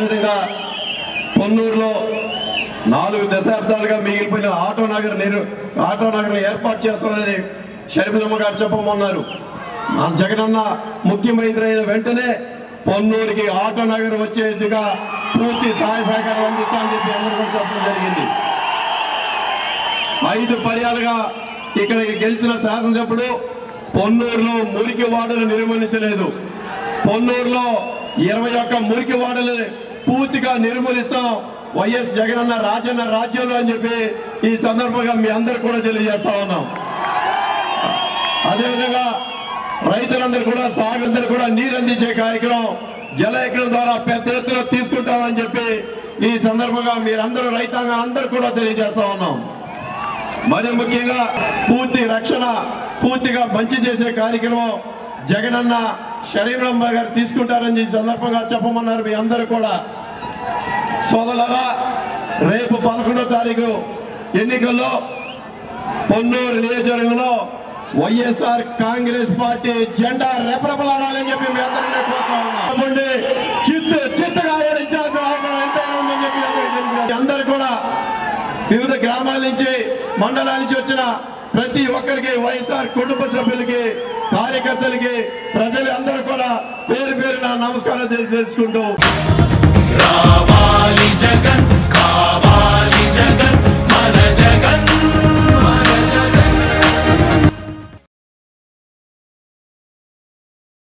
అదేవిధంగా పొన్నూరులో నాలుగు దశాబ్దాలుగా మిగిలిపోయిన ఆటో నగర్ నిర్ ఆటో నగర్ ఏర్పాటు చేస్తామని షర్మిలమ్మ గారు చెప్పమన్నారు మన జగనన్న ముఖ్యమంత్రి అయిన వెంటనే పొన్నూరుకి ఆటో నగర్ వచ్చేదిగా పూర్తి సహాయ సహకారం అందిస్తామని చెప్పి అందరూ కూడా చెప్పడం జరిగింది ఐదు పర్యాలుగా ఇక్కడ గెలిచిన శాసనసభ్యుడు పొన్నూరులో మురికి వాడలు నిర్మూలించలేదు పొన్నూరులో ఇరవై ఒక్క మురికి వాడలు పూర్తిగా నిర్మూలిస్తాం వైఎస్ జగనన్న రాజన్న రాజ్యంలో అని చెప్పి ఈ సందర్భంగా మీ అందరు కూడా తెలియజేస్తా ఉన్నాం అదేవిధంగా రైతులందరూ కూడా సాగందరూ కూడా నీరు అందించే కార్యక్రమం జల ఎకరం ద్వారా పెద్ద ఎత్తున తీసుకుంటామని చెప్పి ఈ సందర్భంగా మీరందరూ రైతాంగం అందరూ కూడా తెలియజేస్తా ఉన్నాం మరి ముఖ్యంగా పూర్తి రక్షణ పూర్తిగా మంచి చేసే కార్యక్రమం జగనన్న శరీరంబ గారు తీసుకుంటారని ఈ సందర్భంగా చెప్పమన్నారు మీ అందరూ కూడా సోదరులారా రేపు పదకొండో తారీఖు ఎన్నికల్లో పొన్నూరు నియోజకవర్గంలో వైఎస్ఆర్ కాంగ్రెస్ పార్టీ జెండా రెపరెపలాడాలని చెప్పి మీ అందరినీ కోరుతా ఉన్నాం తప్పకుండా చిత్తు చిత్తగా ఓడించాల్సిన అవసరం ఎంతైనా ఉందని చెప్పి అందరికీ తెలియజేస్తున్నాం. అందరూ కూడా వివిధ గ్రామాల నుంచి మండలాల నుంచి వచ్చిన ప్రతి ఒక్కరికి వైఎస్ఆర్ కుటుంబ సభ్యులకి కార్యకర్తలకి ప్రజలు అందరూ కూడా పేరు పేరు నా నమస్కారం తెలియజేసుకుంటూ రావాలి జగన్ కా